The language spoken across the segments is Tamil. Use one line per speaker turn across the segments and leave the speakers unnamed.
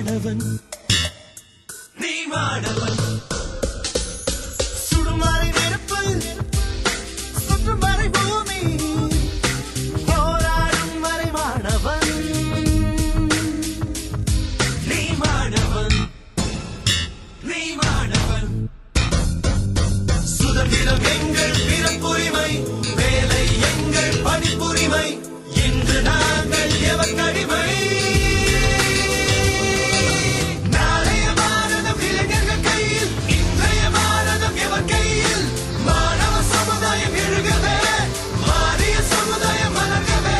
மாணவன் நீ மாணவன் சுடுமறை நெருப்பு சுற்றுமறை பூமி போராடும் வரை மாணவன் நீ மாணவன் நீ மாணவன் சுதந்திரம் எங்கள் பிறப்புரிமை வேலை எங்கள் பணிப்புரிமை இன்று நாங்கள் எவர் கடிமை நாளைய பாரதம் இளைஞர்கள் கையில் இன்றைய பாரதம் எவர் கையில் மாணவ சமுதாயம் எழுகவே மாறிய சமுதாயம் மலர்கவே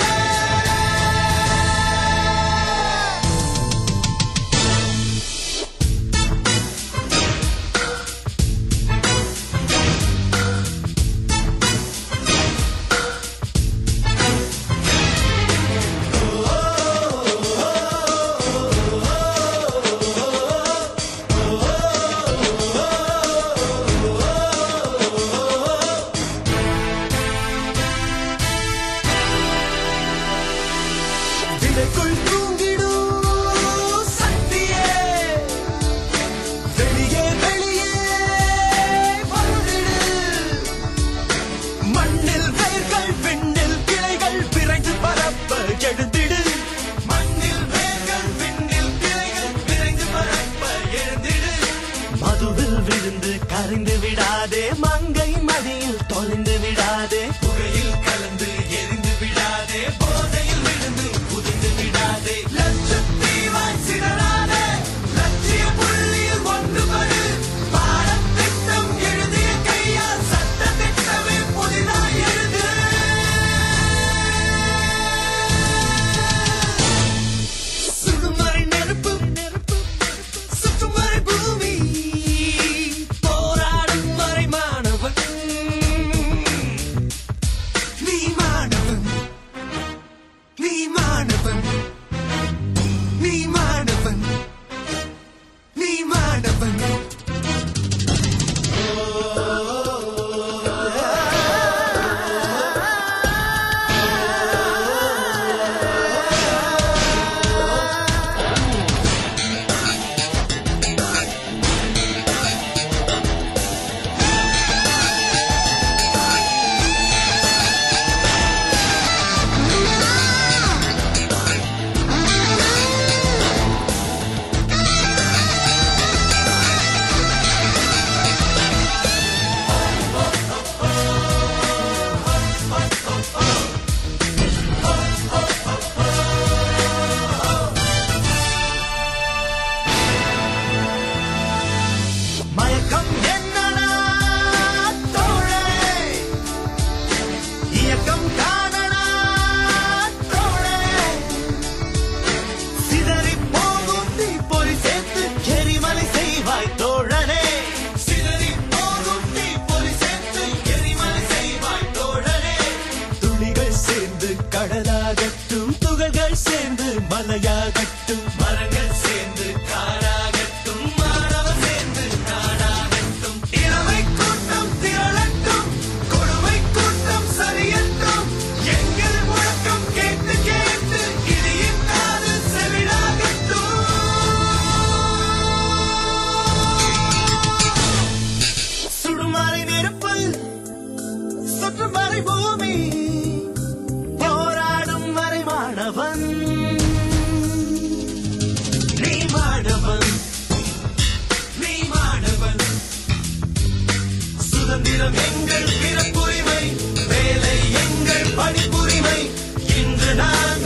விடைக்குள் தூங்கிடும் சக்தியே வெளியே வெளியே வந்துடு மண்ணில் வேர்கள் விண்ணில் கிளைகள் விரைந்து பரப்ப எழுந்திடு மண்ணில் வேர்கள் விண்ணில் கிளைகள் விரைந்து பரப்ப எழுந்திடு மதுவில் விழுந்து கரைந்து விடாதே மங்கை மடியில் தொலைந்து விடாதே புகையில் கலந்து எரிந்து விடாதே போதையில் விழுந்து புதிந்து விடாதே லட்சத்தீவாய் சிதறாதே லட்சிய புள்ளியில் ஒன்றுபடு பாடத்திட்டம் எழுதிய கையால் சட்ட திட்டமே புதிதாய் எழுது சுடுமறை நெருப்பு நெருப்பு சுற்றுமறை பூமி போராடும் வரை மாணவன் நீ மாணவன் நீ மாணவன் நீ மாணவன் நீ மாணவன் மயக்கம் என்னடா தோழே இயக்கம் காணடா தோழே சிதறி போகும் தீப்பொறி சேர்த்து எரிமலை செய்வாய் தோழனே சிதறி போகும் தீப்பொறி சேர்த்து எரிமலை செய்வாய் தோழனே துளிகள் சேர்ந்து கடலாகட்டும் துகள்கள் சேர்ந்து மலையாகட்டும் மரங்கள் சேர்ந்து காடாகட்டும் மாணவர் சேர்ந்து நாடாகட்டும் இளமை கூட்டம் திரளட்டும் கொடுமை கூட்டம் சரியட்டும் எங்கள் முழக்கம் கேட்டு கேட்டு இடியின் காது செவிடாகட்டும் சுடுமறை நெருப்பு சுற்றுமறை பூமி போராடும் வரை மாணவன் நீ மாணவன் நீ மாணவன் சுதந்திரம் எங்கள் பிறப்புரிமை வேலை எங்கள் பணிப்புரிமை இன்று நான்